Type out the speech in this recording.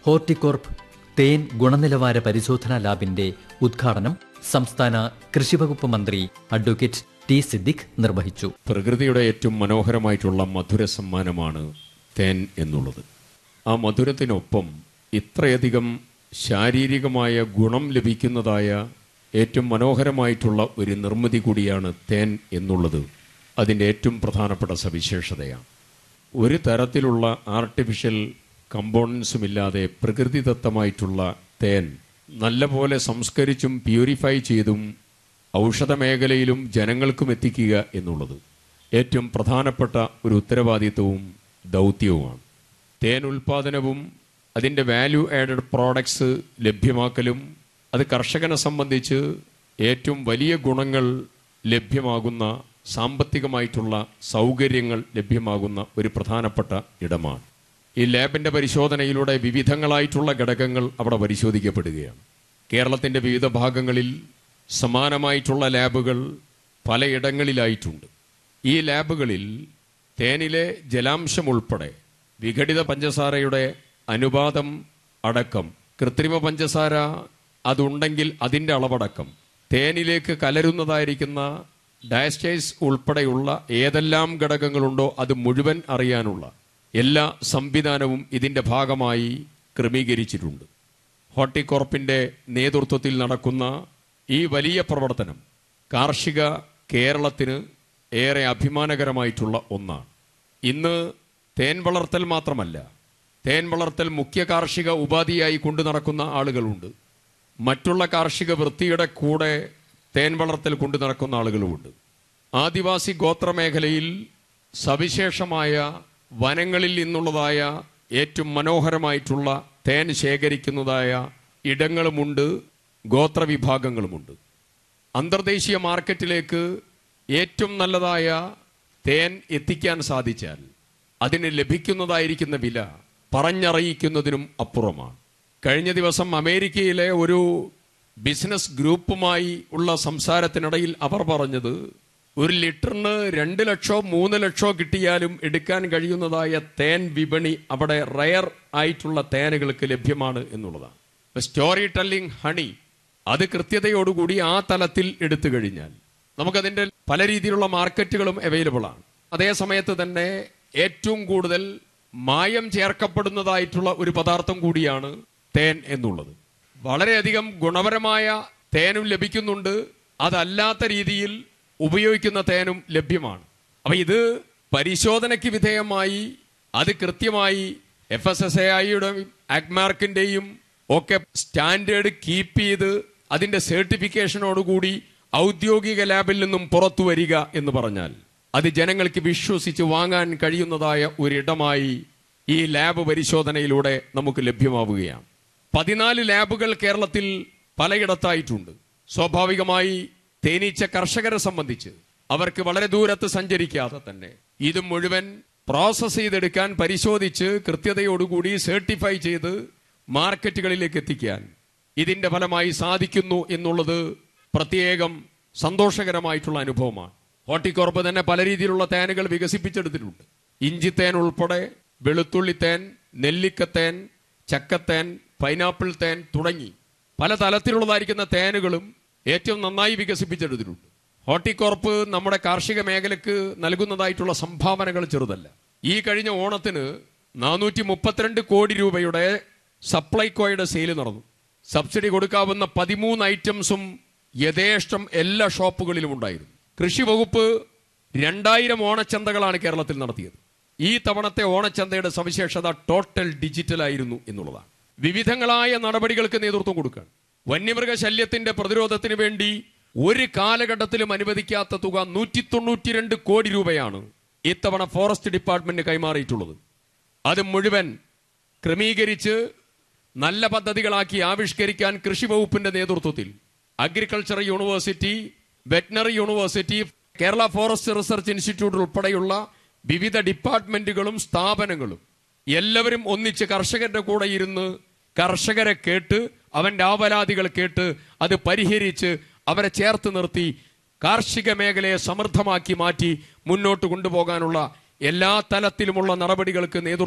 ഹോർട്ടികോർപ്പ് തേൻ ഗുണനിലവാര പരിശോധനാ ലാബിന്റെ ഉദ്ഘാടനം സംസ്ഥാന കൃഷിവകുപ്പ് മന്ത്രി അഡ്വക്കേറ്റ് ടി സിദ്ദിഖ് നിർവഹിച്ചു പ്രകൃതിയുടെ ഏറ്റവും മനോഹരമായിട്ടുള്ള മധുര സമ്മാനമാണ് തേൻ എന്നുള്ളത് ആ മധുരത്തിനൊപ്പം ഇത്രയധികം ശാരീരികമായ ഗുണം ലഭിക്കുന്നതായ ഏറ്റവും മനോഹരമായിട്ടുള്ള ഒരു നിർമ്മിതി കൂടിയാണ് തേൻ എന്നുള്ളത് അതിൻ്റെ ഏറ്റവും പ്രധാനപ്പെട്ട സവിശേഷതയാണ് ഒരു തരത്തിലുള്ള ആർട്ടിഫിഷ്യൽ കമ്പോണൻസും ഇല്ലാതെ പ്രകൃതിദത്തമായിട്ടുള്ള തേൻ നല്ലപോലെ സംസ്കരിച്ചും പ്യൂരിഫൈ ചെയ്തും ഔഷധ മേഖലയിലും ജനങ്ങൾക്കും എത്തിക്കുക എന്നുള്ളത് ഏറ്റവും പ്രധാനപ്പെട്ട ഒരു ഉത്തരവാദിത്വവും ദൗത്യവുമാണ് തേൻ ഉൽപാദനവും അതിൻ്റെ വാല്യൂ ആഡഡ് പ്രോഡക്ട്സ് ലഭ്യമാക്കലും അത് കർഷകനെ സംബന്ധിച്ച് ഏറ്റവും വലിയ ഗുണങ്ങൾ ലഭ്യമാകുന്ന സാമ്പത്തികമായിട്ടുള്ള സൗകര്യങ്ങൾ ലഭ്യമാകുന്ന ഒരു പ്രധാനപ്പെട്ട ഇടമാണ് ഈ ലാബിൻ്റെ പരിശോധനയിലൂടെ വിവിധങ്ങളായിട്ടുള്ള ഘടകങ്ങൾ അവിടെ പരിശോധിക്കപ്പെടുകയാണ് കേരളത്തിൻ്റെ വിവിധ ഭാഗങ്ങളിൽ സമാനമായിട്ടുള്ള ലാബുകൾ പലയിടങ്ങളിലായിട്ടുണ്ട് ഈ ലാബുകളിൽ തേനിലെ ജലാംശം ഉൾപ്പെടെ വിഘടിത പഞ്ചസാരയുടെ അനുപാതം അടക്കം കൃത്രിമ പഞ്ചസാര അതുണ്ടെങ്കിൽ അതിൻ്റെ അളവടക്കം തേനിലേക്ക് കലരുന്നതായിരിക്കുന്ന ഡയസ്റ്റൈസ് ഉൾപ്പെടെയുള്ള ഏതെല്ലാം ഘടകങ്ങളുണ്ടോ അത് മുഴുവൻ അറിയാനുള്ള എല്ലാ സംവിധാനവും ഇതിൻ്റെ ഭാഗമായി ക്രമീകരിച്ചിട്ടുണ്ട് ഹോർട്ടികോർപ്പിൻ്റെ നേതൃത്വത്തിൽ നടക്കുന്ന ഈ വലിയ പ്രവർത്തനം കാർഷിക കേരളത്തിന് ഏറെ അഭിമാനകരമായിട്ടുള്ള ഒന്നാണ് ഇന്ന് തേൻ വളർത്തൽ മാത്രമല്ല തേൻ വളർത്തൽ മുഖ്യ കാർഷിക ഉപാധിയായി കൊണ്ടു നടക്കുന്ന ആളുകളുണ്ട് മറ്റുള്ള കാർഷിക വൃത്തിയുടെ കൂടെ തേൻ വളർത്തൽ കൊണ്ടു നടക്കുന്ന ആളുകളുമുണ്ട് ആദിവാസി ഗോത്രമേഖലയിൽ സവിശേഷമായ വനങ്ങളിൽ നിന്നുള്ളതായ ഏറ്റവും മനോഹരമായിട്ടുള്ള തേൻ ശേഖരിക്കുന്നതായ ഇടങ്ങളുമുണ്ട് ഗോത്രവിഭാഗങ്ങളുമുണ്ട് അന്തർദേശീയ മാർക്കറ്റിലേക്ക് ഏറ്റവും നല്ലതായ തേൻ എത്തിക്കാൻ സാധിച്ചാൽ അതിന് ലഭിക്കുന്നതായിരിക്കുന്ന വില പറഞ്ഞറിയിക്കുന്നതിനും അപ്പുറമാണ് കഴിഞ്ഞ ദിവസം അമേരിക്കയിലെ ഒരു ബിസിനസ് ഗ്രൂപ്പുമായി ഉള്ള സംസാരത്തിനിടയിൽ അവർ പറഞ്ഞത് ഒരു ലിറ്ററിന് രണ്ട് ലക്ഷോ മൂന്ന് ലക്ഷോ കിട്ടിയാലും എടുക്കാൻ കഴിയുന്നതായ തേൻ വിപണി അവിടെ റയർ ആയിട്ടുള്ള തേനുകൾക്ക് ലഭ്യമാണ് എന്നുള്ളതാണ് സ്റ്റോറി ടെല്ലിംഗ് ഹണി അത് കൃത്യതയോടുകൂടി ആ തലത്തിൽ എടുത്തു കഴിഞ്ഞാൽ നമുക്കതിൻ്റെ പല രീതിയിലുള്ള മാർക്കറ്റുകളും അവൈലബിൾ ആണ് അതേ സമയത്ത് തന്നെ ഏറ്റവും കൂടുതൽ മായം ചേർക്കപ്പെടുന്നതായിട്ടുള്ള ഒരു പദാർത്ഥം കൂടിയാണ് തേൻ എന്നുള്ളത് വളരെയധികം ഗുണപരമായ തേനും ലഭിക്കുന്നുണ്ട് അതല്ലാത്ത രീതിയിൽ ഉപയോഗിക്കുന്ന തേനും ലഭ്യമാണ് അപ്പൊ ഇത് പരിശോധനയ്ക്ക് വിധേയമായി അത് കൃത്യമായി എഫ് എസ് എസ് എ ഐയുടെയും അഗ്മാർക്കിന്റെയും ഒക്കെ സ്റ്റാൻഡേർഡ് കീപ്പ് ചെയ്ത് അതിന്റെ സർട്ടിഫിക്കേഷനോടുകൂടി ഔദ്യോഗിക ലാബിൽ നിന്നും പുറത്തു വരിക എന്ന് പറഞ്ഞാൽ അത് ജനങ്ങൾക്ക് വിശ്വസിച്ച് വാങ്ങാൻ കഴിയുന്നതായ ഒരിടമായി ഈ ലാബ് പരിശോധനയിലൂടെ നമുക്ക് ലഭ്യമാവുകയാണ് പതിനാല് ലാബുകൾ കേരളത്തിൽ പലയിടത്തായിട്ടുണ്ട് സ്വാഭാവികമായി തേനീച്ച കർഷകരെ സംബന്ധിച്ച് അവർക്ക് വളരെ ദൂരത്ത് സഞ്ചരിക്കാതെ തന്നെ ഇത് മുഴുവൻ പ്രോസസ് ചെയ്തെടുക്കാൻ പരിശോധിച്ച് കൃത്യതയോടുകൂടി സർട്ടിഫൈ ചെയ്ത് മാർക്കറ്റുകളിലേക്ക് എത്തിക്കാൻ ഇതിന്റെ ഫലമായി സാധിക്കുന്നു എന്നുള്ളത് പ്രത്യേകം സന്തോഷകരമായിട്ടുള്ള അനുഭവമാണ് ഹോർട്ടിക്കോർപ്പ് തന്നെ പല രീതിയിലുള്ള തേനുകൾ വികസിപ്പിച്ചെടുത്തിട്ടുണ്ട് ഇഞ്ചിത്തേൻ ഉൾപ്പെടെ വെളുത്തുള്ളി തേൻ നെല്ലിക്കത്തേൻ ചക്കത്തേൻ പൈനാപ്പിൾ തേൻ തുടങ്ങി പല തലത്തിലുള്ളതായിരിക്കുന്ന തേനുകളും ഏറ്റവും നന്നായി വികസിപ്പിച്ചെടുത്തിട്ടുണ്ട് ഹോർട്ടിക്കോർപ്പ് നമ്മുടെ കാർഷിക മേഖലയ്ക്ക് നൽകുന്നതായിട്ടുള്ള സംഭാവനകൾ ചെറുതല്ല ഈ കഴിഞ്ഞ ഓണത്തിന് നാനൂറ്റി മുപ്പത്തിരണ്ട് കോടി രൂപയുടെ സപ്ലൈകോയുടെ സെയിൽ നടന്നു സബ്സിഡി കൊടുക്കാവുന്ന പതിമൂന്ന് ഐറ്റംസും യഥേഷ്ടം എല്ലാ ഷോപ്പുകളിലും ഉണ്ടായിരുന്നു കൃഷി വകുപ്പ് രണ്ടായിരം ഓണച്ചന്തകളാണ് കേരളത്തിൽ നടത്തിയത് ഈ തവണത്തെ ഓണച്ചന്തയുടെ സവിശേഷത ടോട്ടൽ ഡിജിറ്റൽ ആയിരുന്നു എന്നുള്ളതാണ് വിവിധങ്ങളായ നടപടികൾക്ക് നേതൃത്വം കൊടുക്കാൻ വന്യമൃഗ ശല്യത്തിന്റെ പ്രതിരോധത്തിന് വേണ്ടി ഒരു കാലഘട്ടത്തിലും അനുവദിക്കാത്ത തുക നൂറ്റി തൊണ്ണൂറ്റിരണ്ട് കോടി രൂപയാണ് ഇത്തവണ ഫോറസ്റ്റ് ഡിപ്പാർട്ട്മെന്റ് കൈമാറിയിട്ടുള്ളത് അത് മുഴുവൻ ക്രമീകരിച്ച് നല്ല പദ്ധതികളാക്കി ആവിഷ്കരിക്കാൻ കൃഷി വകുപ്പിന്റെ നേതൃത്വത്തിൽ agriculture university veterinary university Kerala forest research institute ഉൾപ്പെടെയുള്ള വിവിധ ഡിപ്പാർട്ട്മെന്റുകളും സ്ഥാപനങ്ങളും എല്ലാവരും ഒന്നിച്ച് കർഷകരുടെ കൂടെ ഇരുന്ന് കർഷകരെ കേട്ട് അവന്റെ ആവലാതികൾ കേട്ട് അത് പരിഹരിച്ച് അവരെ ചേർത്ത് നിർത്തി കാർഷിക മേഖലയെ സമൃദ്ധമാക്കി മാറ്റി മുന്നോട്ട് കൊണ്ടുപോകാനുള്ള എല്ലാ തലത്തിലുമുള്ള നടപടികൾക്ക് നേതൃത്വം